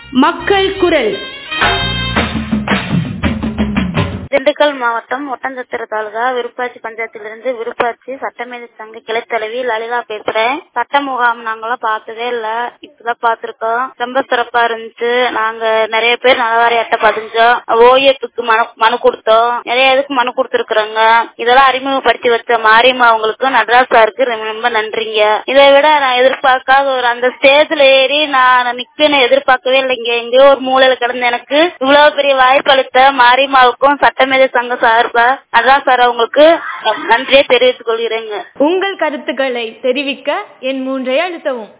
மக்கள் குரல் திண்டுக்கல் மாவட்டம் ஒட்டஞ்சத்திர தாலுகா விருப்பாச்சி பஞ்சாயத்திலிருந்து விருப்பாச்சி சட்டமேதை சங்க கிளைத்தலைவி லலிதா பேசுறேன் சட்ட முகாம் நாங்களாம் பார்த்ததே இல்ல இப்பதான் பார்த்திருக்கோம் ரொம்ப சிறப்பா இருந்துச்சு நாங்க நிறைய பேர் நலவாரி அட்டை பதிஞ்சோம் ஓய்யத்துக்கு மனு மனு கொடுத்தோம் நிறைய இதுக்கு மனு கொடுத்துருக்குறோங்க இதெல்லாம் அறிமுகப்படுத்தி வச்ச மாரியம்மா அவங்களுக்கு நடராஜ் சாருக்கு ரொம்ப ரொம்ப நன்றிங்க இதை விட நான் எதிர்பார்க்காத ஒரு அந்த ஸ்டேஜ்ல ஏறி நான் நிப்பேன்னு எதிர்பார்க்கவே இல்லைங்க எங்கேயோ ஒரு மூலையில கிடந்த எனக்கு இவ்வளவு பெரிய வாய்ப்பு அளித்த மாரியம்மாவுக்கும் சட்டமேதை சங்க சார்பா அதான் சார் அவங்களுக்கு நன்றியை தெரிவித்துக் கொள்கிறேங்க உங்கள் கருத்துக்களை தெரிவிக்க என் மூன்றை அழுத்தவும்